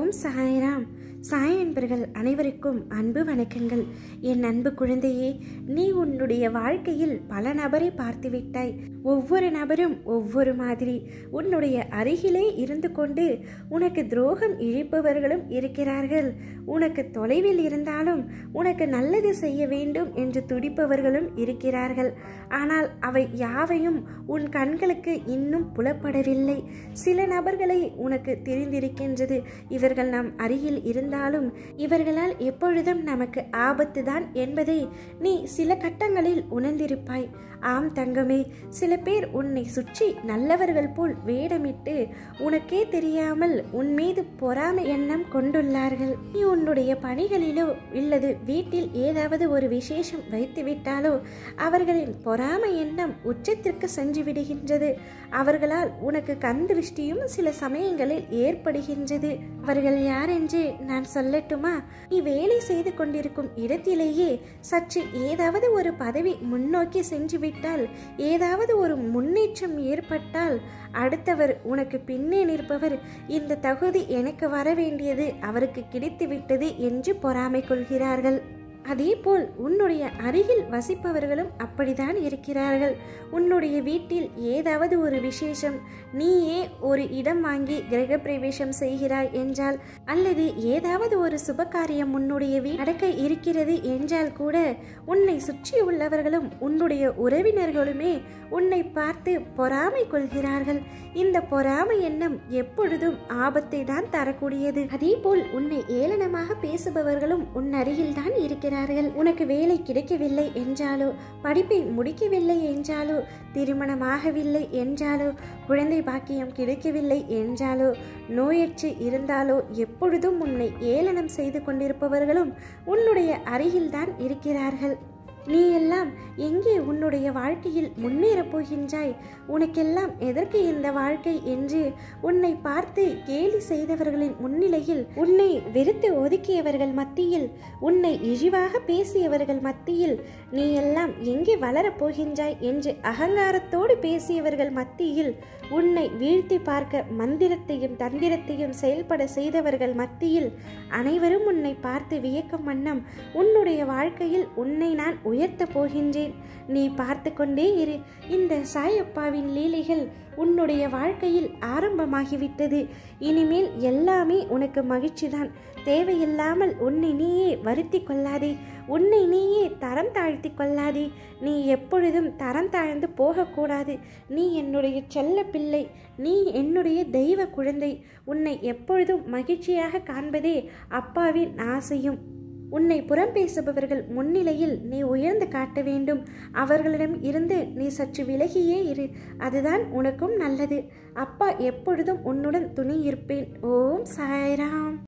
ஓம் சாய்ராம் சாய் அன்பர்கள் அனைவருக்கும் அன்பு வணக்கங்கள் என் அன்பு குழந்தையே நீ உன்னுடைய வாழ்க்கையில் பல நபரை பார்த்து விட்டாய் ஒவ்வொரு நபரும் ஒவ்வொரு மாதிரி உன்னுடைய அருகிலே இருந்து கொண்டு உனக்கு துரோகம் இழிப்பவர்களும் இருக்கிறார்கள் உனக்கு தொலைவில் இருந்தாலும் உனக்கு நல்லது செய்ய வேண்டும் என்று துடிப்பவர்களும் இருக்கிறார்கள் ஆனால் அவை யாவையும் உன் கண்களுக்கு இன்னும் புலப்படவில்லை சில நபர்களை உனக்கு தெரிந்திருக்கின்றது இவர்கள் நம் அருகில் இருந்தாலும் இவர்களால் எப்பொழுதும் நமக்கு ஆபத்து தான் என்பதை நீ சில கட்டங்களில் உணர்ந்திருப்பாய் ஆம் தங்கமே சில பேர் உன்னை சுற்றி நல்லவர்கள் போல் வேடமிட்டு உனக்கே தெரியாமல் உன் மீது பொறாமை எண்ணம் கொண்டுள்ளார்கள் நீ உன்னுடைய பணிகளிலோ இல்லது வீட்டில் ஏதாவது ஒரு விசேஷம் வைத்துவிட்டாலோ அவர்களின் பொறாமை எண்ணம் உச்சத்திற்கு சென்று விடுகின்றது அவர்களால் உனக்கு கண் திருஷ்டியும் சில சமயங்களில் ஏற்படுகின்றது அவர்கள் யார் என்று நான் சொல்லட்டுமா நீ வேலை செய்து கொண்டிருக்கும் இடத்திலேயே சற்று ஏதாவது ஒரு பதவி முன்னோக்கி சென்று விட்டால் ஏதாவது ஒரு முன்னேற்றம் ஏற்பட்டால் அடுத்தவர் உனக்கு பின்னே நிற்பவர் இந்த தகுதி எனக்கு வர வேண்டியது அவருக்கு கிடைத்துவிட்டது என்று பொறாமை கொள்கிறார்கள் அதேபோல் உன்னுடைய அருகில் வசிப்பவர்களும் அப்படித்தான் இருக்கிறார்கள் உன்னுடைய வீட்டில் ஏதாவது ஒரு விசேஷம் நீயே ஒரு இடம் வாங்கி கிரக பிரவேசம் செய்கிறாய் என்றால் அல்லது ஏதாவது ஒரு சுபகாரியம் உன்னுடைய வீ நடக்க இருக்கிறது என்றால் கூட உன்னை சுற்றி உள்ளவர்களும் உன்னுடைய உறவினர்களுமே உன்னை பார்த்து பொறாமை கொள்கிறார்கள் இந்த பொறாமை எண்ணம் எப்பொழுதும் ஆபத்தை தான் தரக்கூடியது அதேபோல் உன்னை ஏளனமாக பேசுபவர்களும் உன் அருகில் தான் இருக்கிறார்கள் உனக்கு வேலை கிடைக்கவில்லை என்றாலோ படிப்பை முடிக்கவில்லை என்றாலோ திருமணமாகவில்லை என்றாலோ குழந்தை பாக்கியம் கிடைக்கவில்லை என்றாலோ நோயற்று இருந்தாலோ எப்பொழுதும் உன்னை ஏளனம் செய்து கொண்டிருப்பவர்களும் உன்னுடைய அருகில்தான் இருக்கிறார்கள் நீ எல்லாம் எங்கே உன்னுடைய வாழ்க்கையில் முன்னேறப் போகின்றாய் உனக்கெல்லாம் எதற்கு இந்த வாழ்க்கை என்று உன்னை பார்த்து கேலி செய்தவர்களின் முன்னிலையில் உன்னை வெறுத்து ஒதுக்கியவர்கள் மத்தியில் உன்னை இழிவாக பேசியவர்கள் மத்தியில் நீ எல்லாம் எங்கே வளரப் போகின்றாய் என்று அகங்காரத்தோடு பேசியவர்கள் மத்தியில் உன்னை வீழ்த்தி பார்க்க மந்திரத்தையும் தந்திரத்தையும் செயல்பட செய்தவர்கள் மத்தியில் அனைவரும் உன்னை பார்த்து வியக்கும் வண்ணம் உன்னுடைய வாழ்க்கையில் உன்னை நான் உயர்த்த போகின்றேன் நீ பார்த்து கொண்டே இரு இந்த சாயப்பாவின் லீலைகள் உன்னுடைய வாழ்க்கையில் ஆரம்பமாகிவிட்டது இனிமேல் எல்லாமே உனக்கு மகிழ்ச்சிதான் தேவையில்லாமல் உன்னை நீயே வருத்தி கொள்ளாதே உன்னை நீயே தரம் தாழ்த்தி கொள்ளாதே நீ எப்பொழுதும் தரம் தாழ்ந்து போகக்கூடாது நீ என்னுடைய செல்ல பிள்ளை நீ என்னுடைய தெய்வ குழந்தை உன்னை எப்பொழுதும் மகிழ்ச்சியாக காண்பதே அப்பாவின் ஆசையும் உன்னை புறம் பேசுபவர்கள் முன்னிலையில் நீ உயர்ந்து காட்ட வேண்டும் அவர்களிடம் இருந்து நீ சற்று விலகியே இரு அதுதான் உனக்கும் நல்லது அப்பா எப்பொழுதும் உன்னுடன் துணை இருப்பேன் ஓம் சாய்ராம்